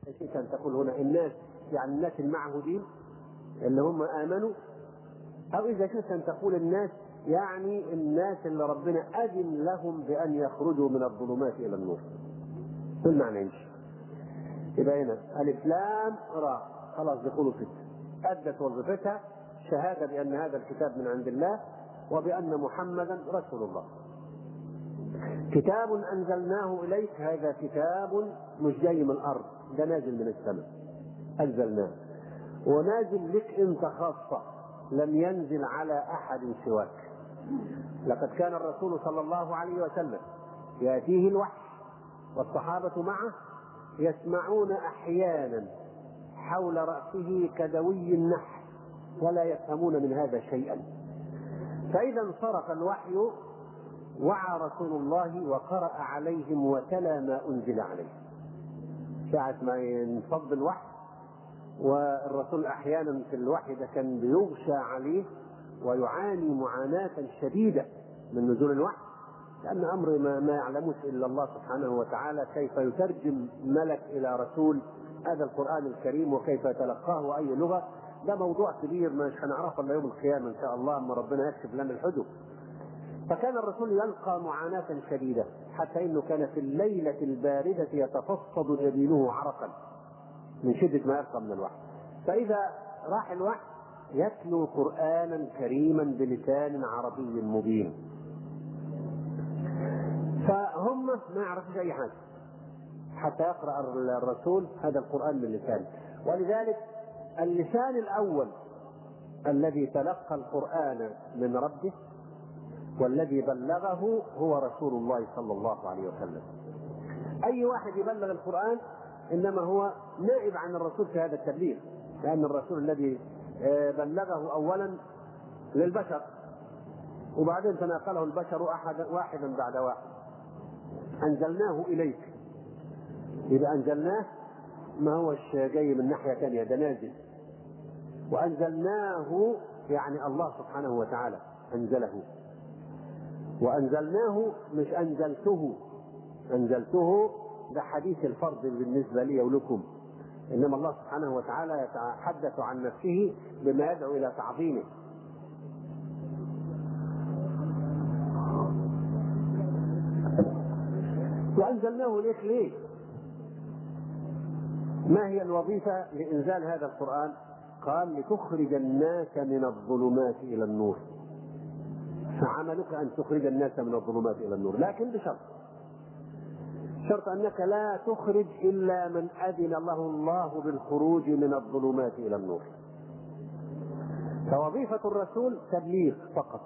شئت ان تقول هنا الناس يعني الناس المعهودين اللي هم امنوا او اذا شئت ان تقول الناس يعني الناس اللي ربنا اذن لهم بان يخرجوا من الظلمات الى النور كل معنى يمشي يبقى هنا الف لام را خلاص دخلوا ستة ادت وظيفتها شهاده بان هذا الكتاب من عند الله وبان محمدا رسول الله كتاب انزلناه اليك هذا كتاب مش جاي من الارض ده نازل من السماء انزلناه ونازل لك انت خاصه لم ينزل على احد سواك لقد كان الرسول صلى الله عليه وسلم ياتيه الوحي والصحابه معه يسمعون احيانا حول راسه كدوي النحل ولا يفهمون من هذا شيئا فاذا انصرف الوحي وعى رسول الله وقرأ عليهم وتلا ما أنزل عليه ساعة ما ينفض الوحي والرسول أحيانا في الوحي ده كان بيغشى عليه ويعاني معاناة شديدة من نزول الوحي لأن أمر ما, ما يعلموش إلا الله سبحانه وتعالى كيف يترجم ملك إلى رسول هذا القرآن الكريم وكيف يتلقاه أي لغة ده موضوع كبير مش هنعرفه إلا يوم القيامة إن شاء الله أما ربنا يكشف لنا الحدود فكان الرسول يلقى معاناة شديدة حتى انه كان في الليلة الباردة يتفصد جبينه عرقا من شدة ما يلقى من الوحي فإذا راح الوحي يتلو قرآنا كريما بلسان عربي مبين فهم ما يعرفوش أي حاجة حتى يقرأ الرسول هذا القرآن باللسان ولذلك اللسان الأول الذي تلقى القرآن من ربه والذي بلغه هو رسول الله صلى الله عليه وسلم أي واحد يبلغ القرآن إنما هو نائب عن الرسول في هذا التبليغ لأن الرسول الذي بلغه أولا للبشر وبعدين تناقله البشر أحد واحدا بعد واحد أنزلناه إليك إذا أنزلناه ما هوش جاي من ناحية ثانية ده نازل وأنزلناه يعني الله سبحانه وتعالى أنزله وأنزلناه مش أنزلته أنزلته ده حديث الفرض بالنسبة لي ولكم إنما الله سبحانه وتعالى يتحدث عن نفسه بما يدعو إلى تعظيمه وأنزلناه ليك ليه؟ ما هي الوظيفة لإنزال هذا القرآن؟ قال لتخرج الناس من الظلمات إلى النور فعملك أن تخرج الناس من الظلمات إلى النور لكن بشرط شرط أنك لا تخرج إلا من أذن له الله بالخروج من الظلمات إلى النور فوظيفة الرسول تبليغ فقط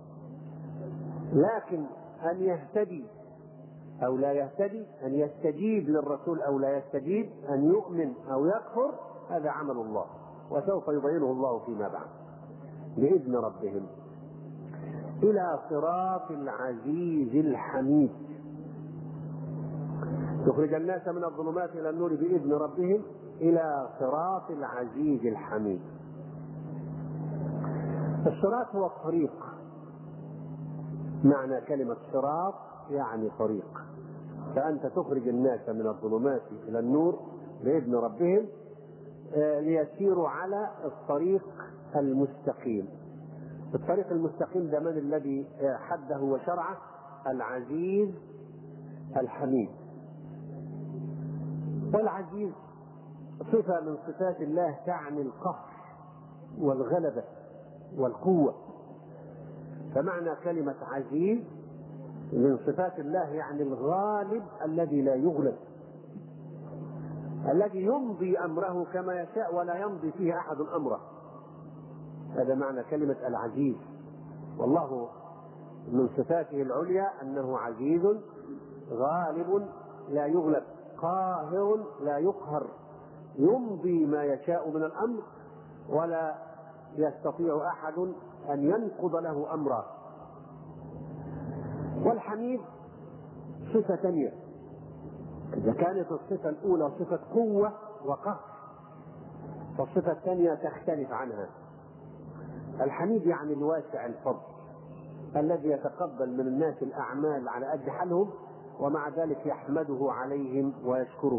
لكن أن يهتدي أو لا يهتدي أن يستجيب للرسول أو لا يستجيب أن يؤمن أو يكفر هذا عمل الله وسوف يبينه الله فيما بعد بإذن ربهم إلى صراط العزيز الحميد تخرج الناس من الظلمات إلى النور بإذن ربهم إلى صراط العزيز الحميد الصراط هو الطريق معنى كلمة صراط يعني طريق فأنت تخرج الناس من الظلمات إلى النور بإذن ربهم ليسيروا على الطريق المستقيم الطريق المستقيم ده من الذي حده وشرعه العزيز الحميد والعزيز صفة من صفات الله تعني القهر والغلبة والقوة فمعنى كلمة عزيز من صفات الله يعني الغالب الذي لا يغلب الذي يمضي امره كما يشاء ولا يمضي فيه احد امره هذا معنى كلمه العزيز والله من صفاته العليا انه عزيز غالب لا يغلب قاهر لا يقهر يمضي ما يشاء من الامر ولا يستطيع احد ان ينقض له امره والحميد صفه ثانيه إذا كانت الصفة الأولى صفة قوة وقهر فالصفة الثانية تختلف عنها الحميد يعني الواسع الفضل الذي يتقبل من الناس الأعمال على قد حالهم ومع ذلك يحمده عليهم ويشكرهم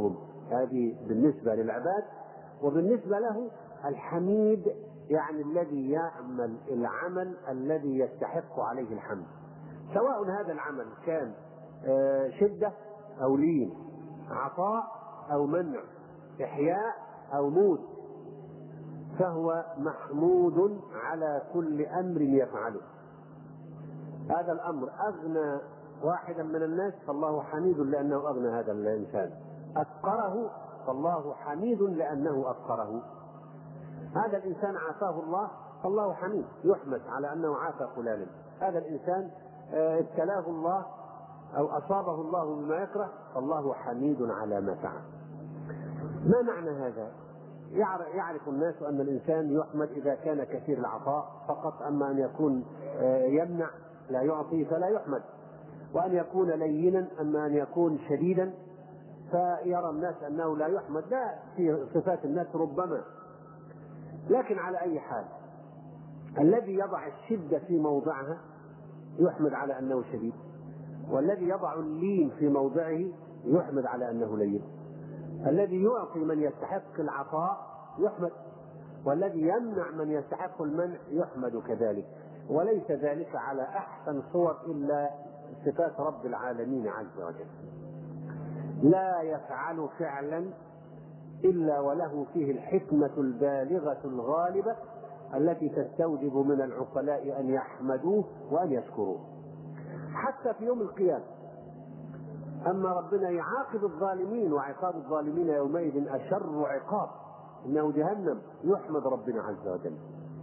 هذه بالنسبة للعباد وبالنسبة له الحميد يعني الذي يعمل العمل الذي يستحق عليه الحمد سواء هذا العمل كان آه، شدة أو لين عطاء أو منع إحياء أو موت فهو محمود على كل أمر يفعله هذا الأمر أغنى واحدا من الناس فالله حميد لأنه أغنى هذا الإنسان أفقره فالله حميد لأنه أفقره هذا الإنسان عافاه الله فالله حميد يحمد على أنه عافى فلانا هذا الإنسان آه، ابتلاه الله أو أصابه الله بما يكره فالله حميد على ما فعل ما معنى هذا يعرف الناس أن الإنسان يحمد إذا كان كثير العطاء فقط أما أن يكون آه، يمنع لا يعطي فلا يحمد وأن يكون لينا أما أن يكون شديدا فيرى الناس أنه لا يحمد لا في صفات الناس ربما لكن على أي حال الذي يضع الشدة في موضعها يحمد على أنه شديد والذي يضع اللين في موضعه يحمد على أنه لين الذي يعطي من يستحق العطاء يحمد والذي يمنع من يستحق المنع يحمد كذلك وليس ذلك على احسن صور الا صفات رب العالمين عز وجل لا يفعل فعلا الا وله فيه الحكمه البالغه الغالبه التي تستوجب من العقلاء ان يحمدوه وان يشكروه حتى في يوم القيامه اما ربنا يعاقب الظالمين وعقاب الظالمين يومئذ اشر عقاب انه جهنم يحمد ربنا عز وجل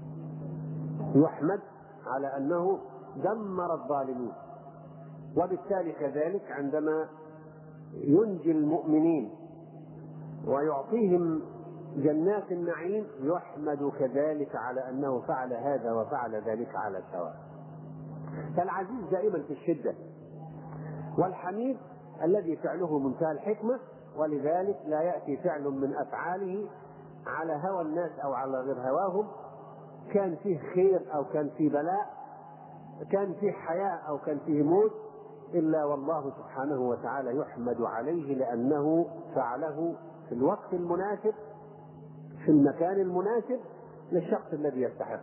يحمد على انه دمر الظالمين وبالتالي كذلك عندما ينجي المؤمنين ويعطيهم جنات النعيم يحمد كذلك على انه فعل هذا وفعل ذلك على سواء فالعزيز دائما في الشده والحميد الذي فعله منتهى الحكمه ولذلك لا ياتي فعل من افعاله على هوى الناس او على غير هواهم كان فيه خير او كان فيه بلاء كان فيه حياة او كان فيه موت الا والله سبحانه وتعالى يحمد عليه لانه فعله في الوقت المناسب في المكان المناسب للشخص الذي يستحق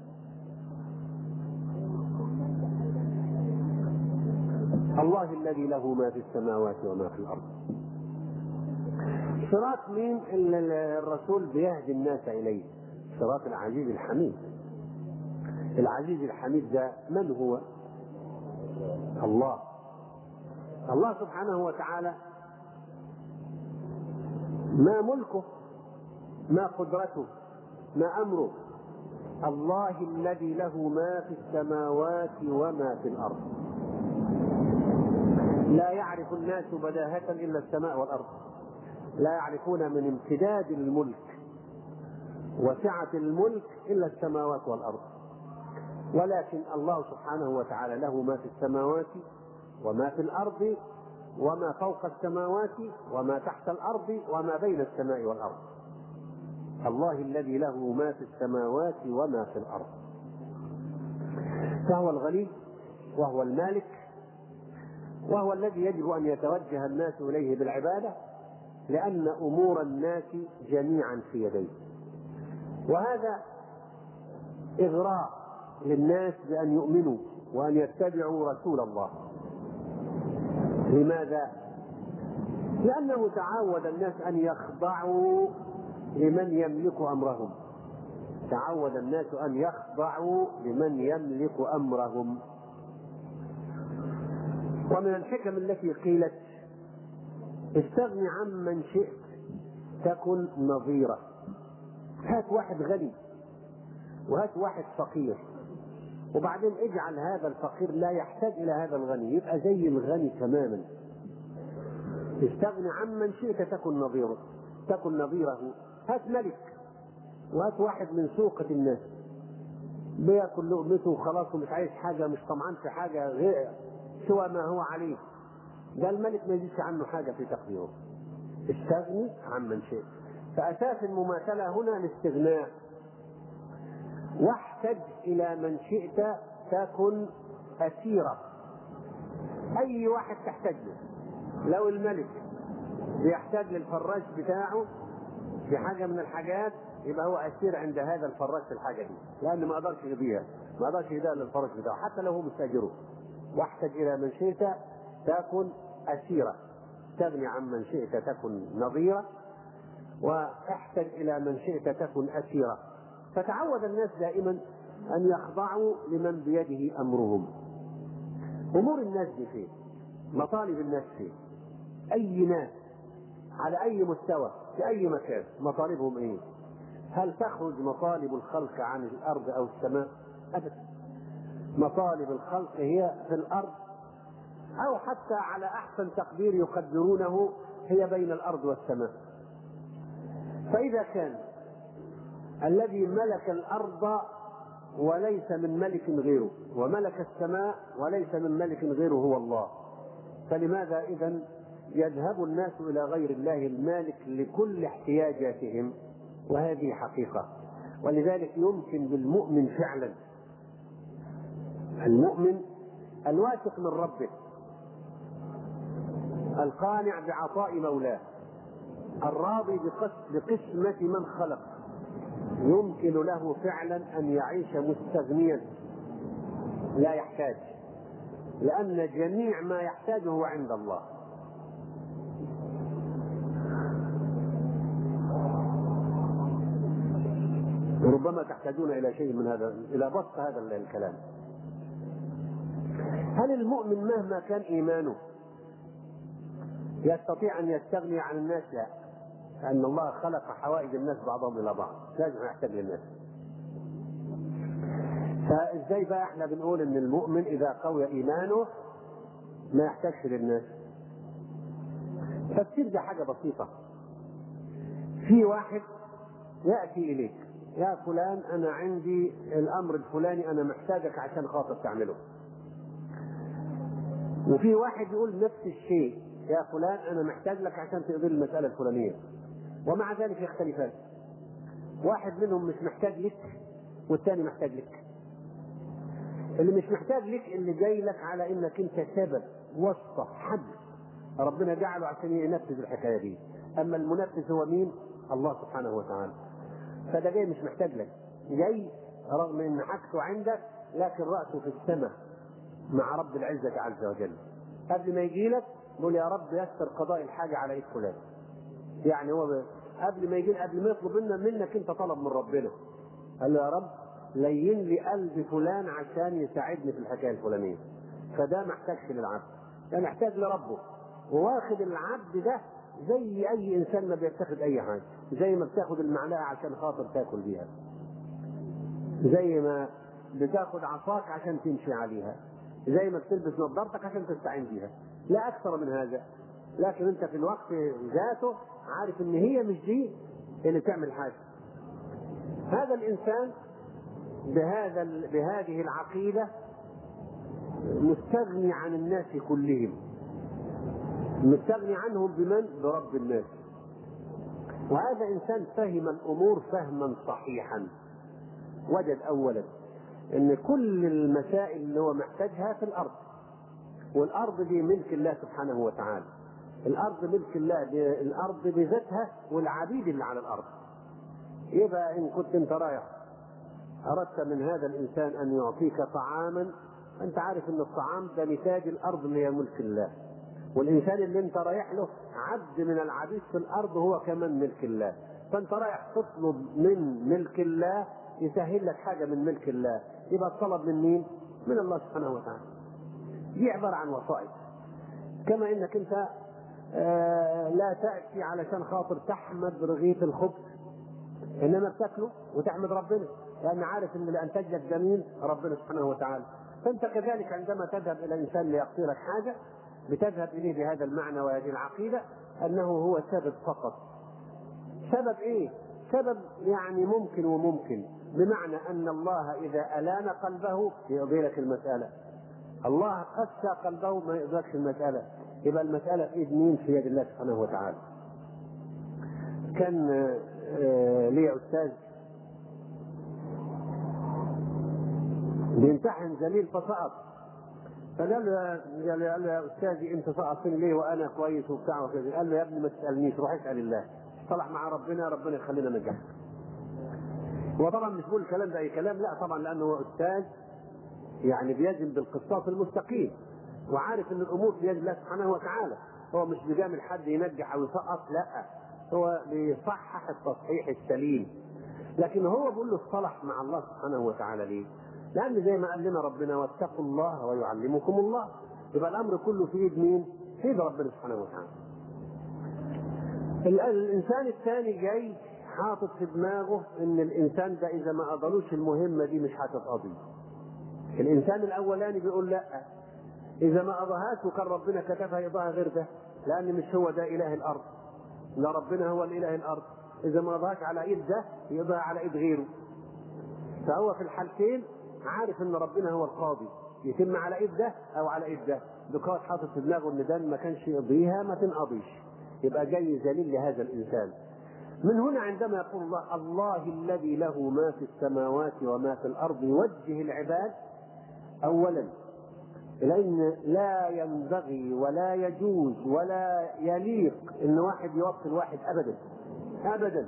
الله الذي له ما في السماوات وما في الارض صراط مين الرسول بيهدي الناس اليه صراط العزيز الحميد العزيز الحميد ده من هو الله الله سبحانه وتعالى ما ملكه ما قدرته ما امره الله الذي له ما في السماوات وما في الارض لا يعرف الناس بداهة الا السماء والارض لا يعرفون من امتداد الملك وسعة الملك إلا السماوات والأرض ولكن الله سبحانه وتعالى له ما في السماوات وما في الأرض وما فوق السماوات وما تحت الأرض وما بين السماء والأرض الله الذي له ما في السماوات وما في الأرض فهو الغني وهو المالك وهو الذي يجب أن يتوجه الناس إليه بالعبادة لأن أمور الناس جميعا في يديه وهذا إغراء للناس بأن يؤمنوا وأن يتبعوا رسول الله لماذا؟ لأنه تعود الناس أن يخضعوا لمن يملك أمرهم تعود الناس أن يخضعوا لمن يملك أمرهم ومن الحكم التي قيلت استغن عمن شئت تكن نظيره هات واحد غني وهات واحد فقير وبعدين اجعل هذا الفقير لا يحتاج الى هذا الغني يبقى زي الغني تماما استغن عمن شئت تكن نظيره تكن نظيره هات ملك وهات واحد من سوقة الناس بياكل لقمته وخلاص ومش عايز حاجه مش طمعان في حاجه غير سوى ما هو عليه ده الملك ما يزيدش عنه حاجه في تقديره استغني عمن شئت فأساس المماثلة هنا الاستغناء واحتج إلى من شئت تكن أسيرة أي واحد تحتاج له لو الملك بيحتاج للفراش بتاعه في حاجه من الحاجات يبقى هو اسير عند هذا الفراش في الحاجه دي لان ما قدرش يبيعها ما قدرش يديها للفراش بتاعه حتى لو هو مستاجره واحتج الى من شئت تكن اسيره تغني عن من شئت تكن نظيره واحتج الى من شئت تكن اسيره فتعود الناس دائما ان يخضعوا لمن بيده امرهم امور الناس دي فين مطالب الناس فين اي ناس على اي مستوى في اي مكان مطالبهم ايه هل تخرج مطالب الخلق عن الارض او السماء ابدا مطالب الخلق هي في الارض او حتى على احسن تقدير يقدرونه هي بين الارض والسماء فاذا كان الذي ملك الارض وليس من ملك غيره وملك السماء وليس من ملك غيره هو الله فلماذا اذا يذهب الناس الى غير الله المالك لكل احتياجاتهم وهذه حقيقه ولذلك يمكن بالمؤمن فعلا المؤمن الواثق من ربه القانع بعطاء مولاه الراضي بقسمة من خلق يمكن له فعلا أن يعيش مستغنيا لا يحتاج لأن جميع ما يحتاجه عند الله ربما تحتاجون إلى شيء من هذا إلى بسط هذا الكلام هل المؤمن مهما كان إيمانه يستطيع أن يستغني عن الناس لا لأن الله خلق حوائج الناس بعضهم إلى بعض لازم يحتاج للناس فازاي بقى احنا بنقول ان المؤمن اذا قوي ايمانه ما يحتاجش للناس تفسير ده حاجه بسيطه في واحد ياتي اليك يا فلان انا عندي الامر الفلاني انا محتاجك عشان خاطر تعمله وفي واحد يقول نفس الشيء يا فلان انا محتاج لك عشان تقضي المساله الفلانيه ومع ذلك يختلفان واحد منهم مش محتاج لك والثاني محتاج لك اللي مش محتاج لك اللي جاي لك على انك انت سبب واسطه حد ربنا جعله عشان ينفذ الحكايه دي اما المنفذ هو مين الله سبحانه وتعالى فده جاي مش محتاج لك جاي رغم ان حاجته عندك لكن راسه في السماء مع رب العزه عز وجل قبل ما يجي لك يقول يا رب يسر قضاء الحاجه على ايد فلان يعني هو قبل ما يجي قبل ما يطلب منا منك انت طلب من ربنا قال له يا رب لين لي قلب فلان عشان يساعدني في الحكايه الفلانيه فده ما احتاجش للعبد ده محتاج لربه وواخد العبد ده زي اي انسان ما بيتخذ اي حاجه زي ما بتاخد المعلقه عشان خاطر تاكل بيها زي ما بتاخد عصاك عشان تمشي عليها زي ما بتلبس نظارتك عشان تستعين بيها لا اكثر من هذا لكن انت في الوقت ذاته عارف ان هي مش دي اللي تعمل حاجه هذا الانسان بهذا بهذه العقيده مستغني عن الناس كلهم مستغني عنهم بمن؟ برب الناس وهذا انسان فهم الامور فهما صحيحا وجد اولا ان كل المسائل اللي هو محتاجها في الارض والارض دي ملك الله سبحانه وتعالى الارض ملك الله الارض بذاتها والعبيد اللي على الارض يبقى ان كنت انت رايح اردت من هذا الانسان ان يعطيك طعاما انت عارف ان الطعام ده نتاج الارض اللي هي ملك الله والانسان اللي انت رايح له عبد من العبيد في الارض هو كمان ملك الله فانت رايح تطلب من ملك الله يسهل لك حاجه من ملك الله يبقى الطلب من مين؟ من الله سبحانه وتعالى دي عباره عن وسائط كما انك انت آه لا تاتي علشان خاطر تحمد رغيف الخبز انما بتاكله وتحمد ربنا لان عارف ان اللي انتج لك ده مين؟ ربنا سبحانه وتعالى فانت كذلك عندما تذهب الى انسان ليعطي لك حاجه بتذهب اليه بهذا المعنى وهذه العقيده انه هو سبب فقط سبب ايه؟ سبب يعني ممكن وممكن بمعنى ان الله اذا الان قلبه يقضي لك المساله الله قسى قلبه ما يقضيكش المساله يبقى المساله في ايد مين؟ في يد الله سبحانه وتعالى كان لي استاذ بيمتحن زميل فسقط فقال له يا- قال له قال له يا استاذي انت سقطتني ليه وانا كويس وبتاع وكذا قال له يا ابني ما تسالنيش روح اسال الله صلح مع ربنا ربنا يخلينا ننجح هو طبعا مش بيقول الكلام ده اي كلام لا طبعا لانه هو استاذ يعني بيجزم بالقسطاس المستقيم وعارف ان الامور بيد الله سبحانه وتعالى هو مش بيجامل حد ينجح او يسقط لا هو بيصحح التصحيح السليم لكن هو بيقول له اصطلح مع الله سبحانه وتعالى ليه؟ لان زي ما قال لنا ربنا واتقوا الله ويعلمكم الله يبقى الامر كله في ايد مين؟ في ايد ربنا سبحانه وتعالى. ال- الانسان الثاني جاي حاطط في دماغه ان الانسان ده اذا ما قضلوش المهمه دي مش هتتقضي. الانسان الاولاني بيقول لا اذا ما قضاهاش وكان ربنا كتبها يقضاها غير ده لان مش هو ده اله الارض. لا ربنا هو الاله الارض. اذا ما قضاهاش على ايد ده يقضاها على ايد غيره. فهو في الحالتين عارف ان ربنا هو القاضي يتم على ايد ده او على ايد ده دكات حاطط في دماغه ان ده ما كانش يقضيها ما تنقضيش يبقى جاي ذليل لهذا الانسان من هنا عندما يقول الله الله الذي له ما في السماوات وما في الارض يوجه العباد اولا لان لا ينبغي ولا يجوز ولا يليق ان واحد يوصل واحد ابدا ابدا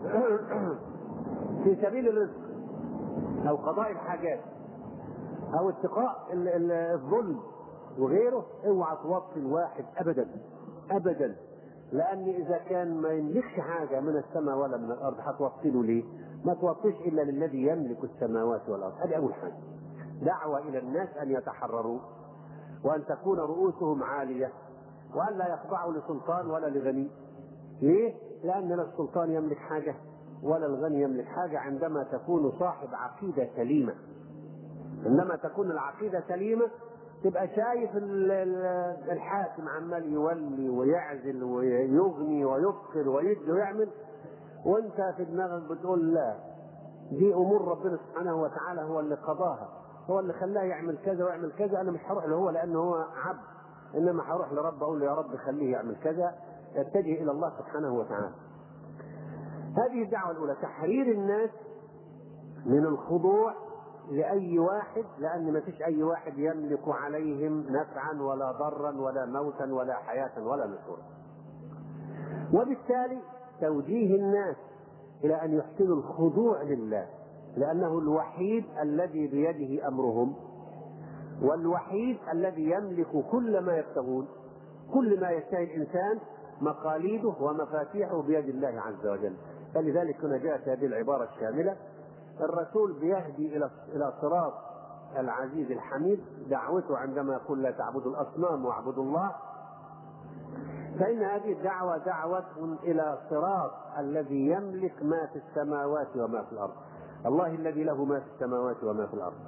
في سبيل الرزق او قضاء الحاجات او اتقاء ال- ال- الظلم وغيره اوعى توصل واحد ابدا ابدا لان اذا كان ما يملكش حاجه من السماء ولا من الارض هتوصله ليه؟ ما توصيش الا للذي يملك السماوات والارض هذه اول حاجه دعوه الى الناس ان يتحرروا وان تكون رؤوسهم عاليه وان لا يخضعوا لسلطان ولا لغني ليه؟ لان لا السلطان يملك حاجه ولا الغني يملك حاجه عندما تكون صاحب عقيده سليمه انما تكون العقيده سليمه تبقى شايف ال- ال- الحاكم عمال يولي ويعزل ويغني ويفقر ويدي ويعمل وانت في دماغك بتقول لا دي امور ربنا سبحانه وتعالى هو اللي قضاها هو اللي خلاه يعمل كذا ويعمل كذا انا مش هروح له هو لانه هو عبد انما هروح لرب اقول له يا رب خليه يعمل كذا اتجه الى الله سبحانه وتعالى هذه الدعوه الاولى تحرير الناس من الخضوع لأي واحد لأن ما فيش أي واحد يملك عليهم نفعا ولا ضرا ولا موتا ولا حياة ولا نشورا وبالتالي توجيه الناس إلى أن يحسنوا الخضوع لله لأنه الوحيد الذي بيده أمرهم والوحيد الذي يملك كل ما يبتغون كل ما يشتهي الإنسان مقاليده ومفاتيحه بيد الله عز وجل فلذلك هنا جاءت هذه العبارة الشاملة الرسول بيهدي الى الى صراط العزيز الحميد دعوته عندما يقول لا تعبدوا الاصنام واعبدوا الله فان هذه الدعوه دعوه الى صراط الذي يملك ما في السماوات وما في الارض الله الذي له ما في السماوات وما في الارض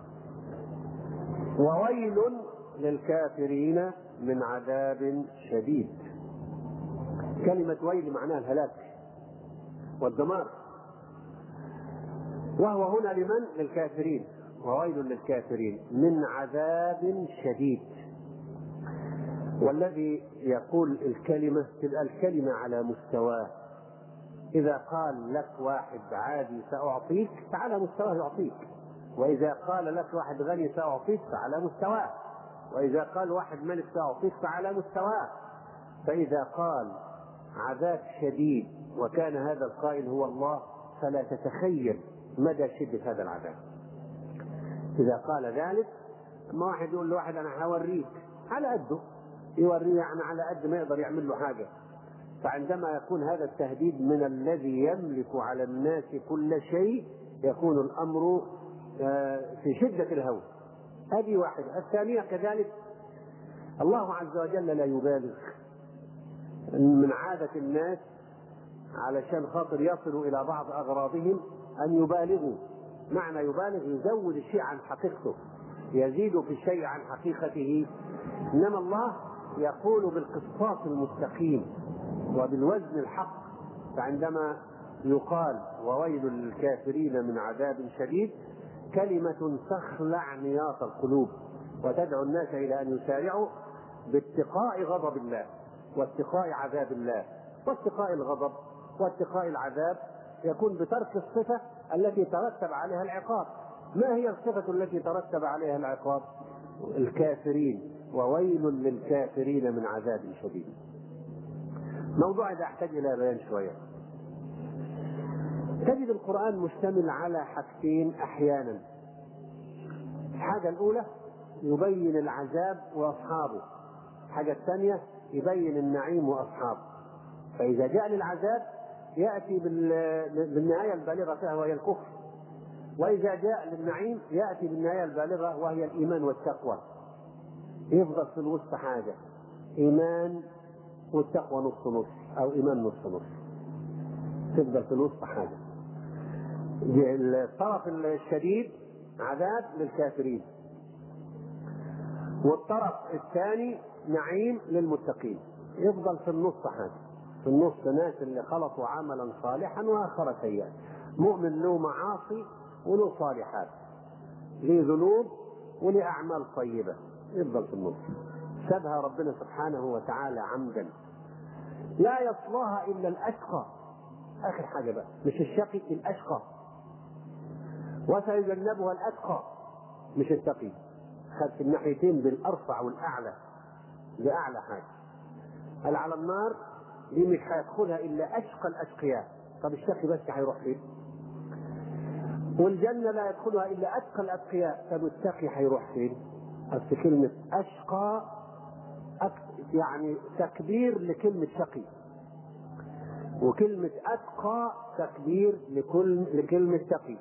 وويل للكافرين من عذاب شديد كلمه ويل معناها الهلاك والدمار وهو هنا لمن؟ للكافرين وويل للكافرين من عذاب شديد والذي يقول الكلمة تبقى الكلمة على مستواه إذا قال لك واحد عادي سأعطيك فعلى مستواه يعطيك وإذا قال لك واحد غني سأعطيك فعلى مستواه وإذا قال واحد ملك سأعطيك فعلى مستواه فإذا قال عذاب شديد وكان هذا القائل هو الله فلا تتخيل مدى شدة هذا العذاب إذا قال ذلك ما واحد يقول لواحد أنا هوريك على قده يوريه يعني على قد ما يقدر يعمل له حاجة فعندما يكون هذا التهديد من الذي يملك على الناس كل شيء يكون الأمر في شدة الهول هذه واحدة الثانية كذلك الله عز وجل لا يبالغ من عادة الناس علشان خاطر يصلوا إلى بعض أغراضهم أن يبالغوا معنى يبالغ يزود الشيء عن حقيقته يزيد في الشيء عن حقيقته إنما الله يقول بالقسطاس المستقيم وبالوزن الحق فعندما يقال وويل للكافرين من عذاب شديد كلمة تخلع نياط القلوب وتدعو الناس إلى أن يسارعوا باتقاء غضب الله واتقاء عذاب الله واتقاء الغضب واتقاء العذاب يكون بترك الصفة التي ترتب عليها العقاب ما هي الصفة التي ترتب عليها العقاب الكافرين وويل للكافرين من عذاب شديد موضوع ده يحتاج الى بيان شويه تجد القران مشتمل على حاجتين احيانا الحاجه الاولى يبين العذاب واصحابه الحاجه الثانيه يبين النعيم واصحابه فاذا جاء للعذاب ياتي بالنهايه البالغه فيها وهي الكفر واذا جاء للنعيم ياتي بالنهايه البالغه وهي الايمان والتقوى يفضل في الوسط حاجه ايمان والتقوى نص نص او ايمان نص نص تفضل في الوسط حاجه الطرف الشديد عذاب للكافرين والطرف الثاني نعيم للمتقين يفضل في النص حاجه في النص ناس اللي خلطوا عملا صالحا واخر سيئا مؤمن له معاصي وله صالحات له ذنوب وله اعمال طيبه يفضل في النص سابها ربنا سبحانه وتعالى عمدا لا يصلاها الا الاشقى اخر حاجه بقى مش الشقي الاشقى وسيجنبها الاتقى مش التقي خد في الناحيتين بالارفع والاعلى ده اعلى حاجه قال على النار دي مش هيدخلها الا اشقى الاشقياء طب الشقي بس هيروح فين؟ والجنة لا يدخلها إلا أتقى الأتقياء طب التقي هيروح فين؟ أصل كلمة أشقى يعني تكبير لكلمة شقي وكلمة أتقى تكبير لكل لكلمة تقي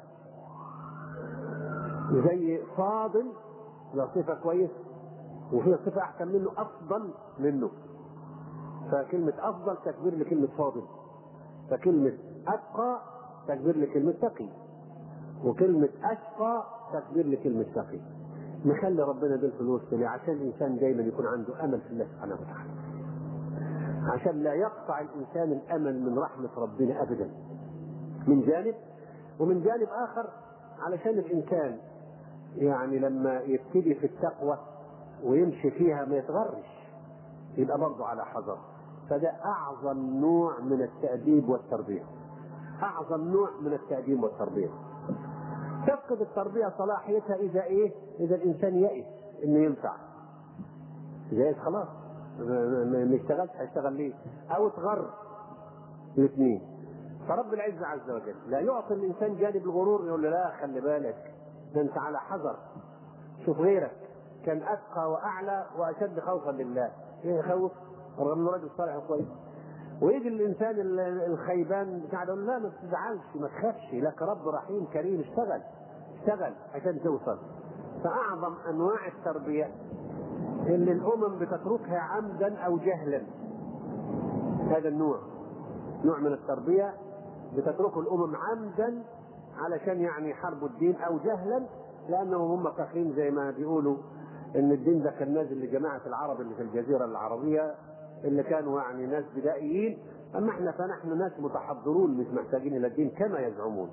زي فاضل له صفة كويس وفي صفة أحسن منه أفضل منه فكلمة أفضل تكبير لكلمة فاضل فكلمة أتقى تكبير لكلمة تقي وكلمة أشقى تكبير لكلمة تقي نخلي ربنا دول في الوسط ليه؟ عشان الإنسان دايما يكون عنده أمل في الله سبحانه وتعالى عشان لا يقطع الإنسان الأمل من رحمة ربنا أبدا من جانب ومن جانب آخر علشان الإنسان يعني لما يبتدي في التقوى ويمشي فيها ما يتغرش يبقى برضه على حذر فده أعظم نوع من التأديب والتربية أعظم نوع من التأديب والتربية تفقد التربية صلاحيتها إذا إيه؟ إذا الإنسان يئس إنه ينفع. يئس خلاص ما يشتغلش هيشتغل ليه؟ أو اتغر الاثنين. فرب العزة عز وجل لا يعطي الإنسان جانب الغرور يقول له لا خلي بالك ده أنت على حذر. شوف غيرك كان أتقى وأعلى وأشد خوفا لله. إيه يخوف؟ رغم انه راجل صالح وكويس. ويجي الانسان الخيبان بتاع يقول لا ما تزعلش ما تخافش لك رب رحيم كريم اشتغل اشتغل عشان توصل فاعظم انواع التربيه اللي الامم بتتركها عمدا او جهلا هذا النوع نوع من التربيه بتتركه الامم عمدا علشان يعني يحاربوا الدين او جهلا لانهم هم فاكرين زي ما بيقولوا ان الدين ده كان نازل لجماعه العرب اللي في الجزيره العربيه اللي كانوا يعني ناس بدائيين اما احنا فنحن ناس متحضرون مش محتاجين الى الدين كما يزعمون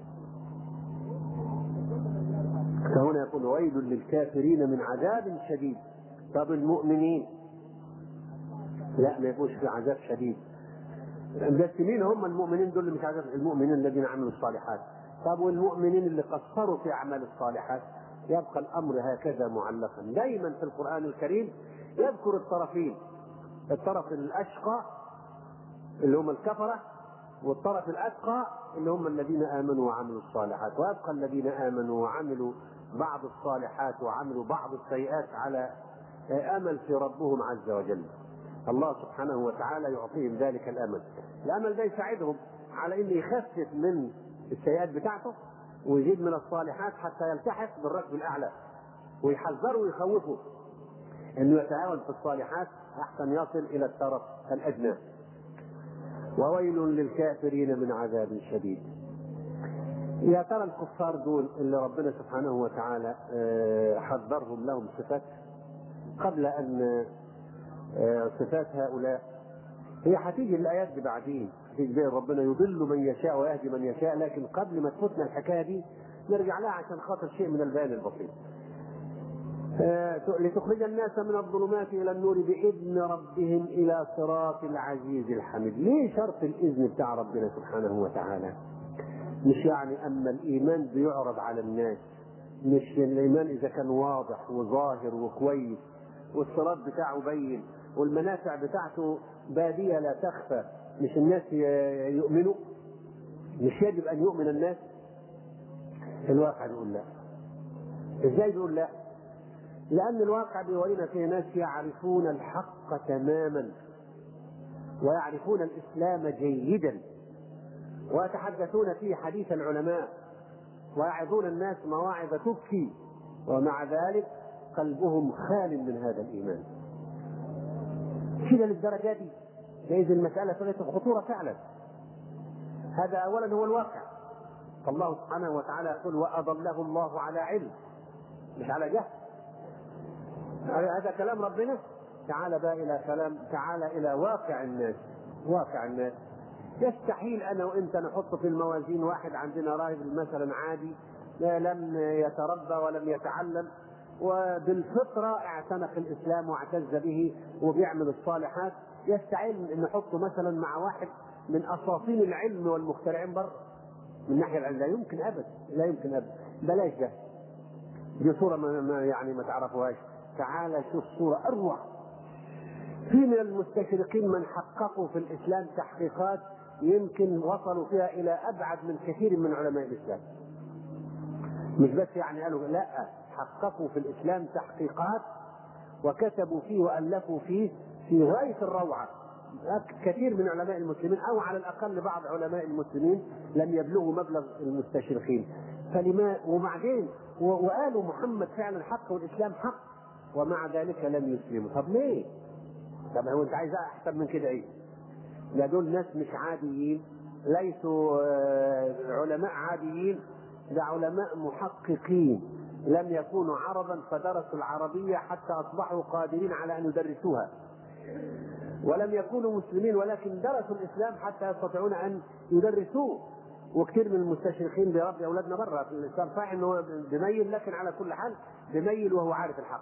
فهنا يقول ويل للكافرين من عذاب شديد طب المؤمنين لا ما يكونش في عذاب شديد بس مين هم المؤمنين دول اللي مش عذاب المؤمنين الذين عملوا الصالحات طب والمؤمنين اللي قصروا في اعمال الصالحات يبقى الامر هكذا معلقا دائما في القران الكريم يذكر الطرفين الطرف الاشقى اللي هم الكفره والطرف الاتقى اللي هم الذين امنوا وعملوا الصالحات ويبقى الذين امنوا وعملوا بعض الصالحات وعملوا بعض السيئات على امل في ربهم عز وجل الله سبحانه وتعالى يعطيهم ذلك الامل الامل ده يساعدهم على انه يخفف من السيئات بتاعته ويزيد من الصالحات حتى يلتحق بالركب الاعلى ويحذروا ويخوفوا انه يتعاون في الصالحات احسن يصل الى الترف الادنى وويل للكافرين من عذاب شديد يا ترى الكفار دول اللي ربنا سبحانه وتعالى حذرهم لهم صفات قبل ان صفات هؤلاء هي هتيجي الايات دي بعدين هتيجي بين ربنا يضل من يشاء ويهدي من يشاء لكن قبل ما تفوتنا الحكايه دي نرجع لها عشان خاطر شيء من البيان البسيط لتخرج الناس من الظلمات الى النور باذن ربهم الى صراط العزيز الحميد ليه شرط الاذن بتاع ربنا سبحانه وتعالى مش يعني اما الايمان بيعرض على الناس مش الايمان اذا كان واضح وظاهر وكويس والصراط بتاعه بين والمنافع بتاعته بادية لا تخفى مش الناس يؤمنوا مش يجب أن يؤمن الناس الواقع بيقول لا ازاي بيقول لا لأن الواقع بيورينا فيه ناس يعرفون الحق تماما ويعرفون الإسلام جيدا ويتحدثون فيه حديث العلماء ويعظون الناس مواعظ تبكي ومع ذلك قلبهم خال من هذا الإيمان كده للدرجة دي جايز المسألة فلت الخطورة فعلا هذا أولا هو الواقع فالله سبحانه وتعالى يقول وأضله الله على علم مش على جهل هذا كلام ربنا تعال بقى إلى كلام تعال إلى واقع الناس واقع الناس يستحيل أنا وأنت نحط في الموازين واحد عندنا راهب مثلا عادي لم يتربى ولم يتعلم وبالفطرة اعتنق الإسلام واعتز به وبيعمل الصالحات يستحيل أن نحطه مثلا مع واحد من أساطين العلم والمخترعين بره من ناحية العلم لا يمكن أبدا لا يمكن أبدا بلاش ده دي صورة ما يعني ما تعرفوهاش تعال شوف صورة أروع في من المستشرقين من حققوا في الإسلام تحقيقات يمكن وصلوا فيها إلى أبعد من كثير من علماء الإسلام مش بس يعني قالوا لا حققوا في الإسلام تحقيقات وكتبوا فيه وألفوا فيه في غاية الروعة كثير من علماء المسلمين أو على الأقل بعض علماء المسلمين لم يبلغوا مبلغ المستشرقين فلما وبعدين وقالوا محمد فعلا حق والإسلام حق ومع ذلك لم يسلموا طب ليه؟ طب هو انت عايز احسن من كده ايه؟ ده دول ناس مش عاديين ليسوا علماء عاديين ده علماء محققين لم يكونوا عربا فدرسوا العربية حتى أصبحوا قادرين على أن يدرسوها ولم يكونوا مسلمين ولكن درسوا الإسلام حتى يستطيعون أن يدرسوه وكثير من المستشرقين بيربي أولادنا برا في الإسلام صحيح أنه بميل لكن على كل حال بميل وهو عارف الحق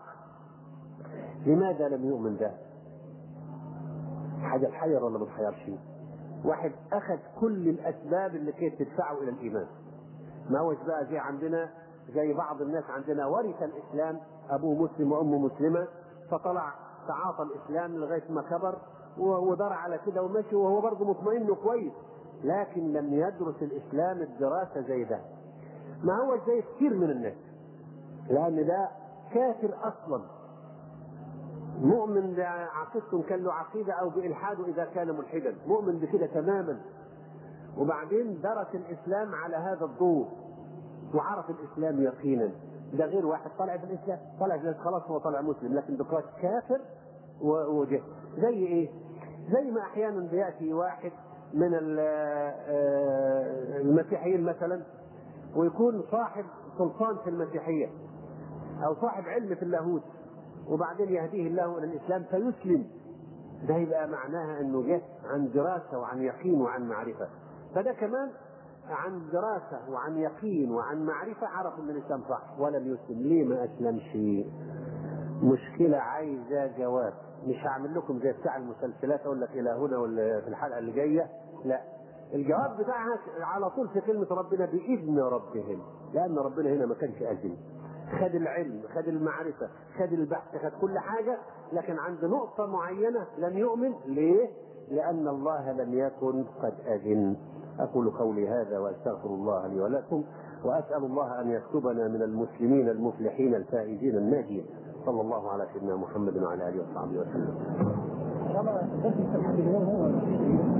لماذا لم يؤمن ده؟ حاجة تحير ولا ما تحيرش؟ واحد أخذ كل الأسباب اللي كانت تدفعه إلى الإيمان ما هوش بقى زي عندنا زي بعض الناس عندنا ورث الاسلام ابوه مسلم وامه مسلمه فطلع تعاطى الاسلام لغايه ما كبر ودار على كده ومشي وهو برضه مطمئن كويس لكن لم يدرس الاسلام الدراسه زي ده ما هو زي كثير من الناس لان ده كافر اصلا مؤمن بعقيدته كان له عقيده او بالحاده اذا كان ملحدا مؤمن بكده تماما وبعدين درس الاسلام على هذا الضوء وعرف الاسلام يقينا ده غير واحد طلع في الاسلام طلع في الإسلام خلاص هو طلع مسلم لكن بقاش كافر وجه زي ايه؟ زي ما احيانا بياتي واحد من المسيحيين مثلا ويكون صاحب سلطان في المسيحيه او صاحب علم في اللاهوت وبعدين يهديه الله الى الاسلام فيسلم ده يبقى معناها انه جه عن دراسه وعن يقين وعن معرفه فده كمان عن دراسة وعن يقين وعن معرفة عرف ان الإسلام صح ولم يسلم ليه ما أسلمش مشكلة عايزة جواب مش هعمل لكم زي بتاع المسلسلات أقول لك إلى هنا ولا في الحلقة اللي جاية لا الجواب بتاعها على طول في كلمة ربنا بإذن ربهم لأن ربنا هنا ما كانش أذن خد العلم خد المعرفة خد البحث خد كل حاجة لكن عند نقطة معينة لم يؤمن ليه؟ لأن الله لم يكن قد أذن أقول قولي هذا وأستغفر الله لي ولكم وأسأل الله أن يكتبنا من المسلمين المفلحين الفائزين الناجين صلى الله على سيدنا محمد وعلى آله وصحبه وسلم.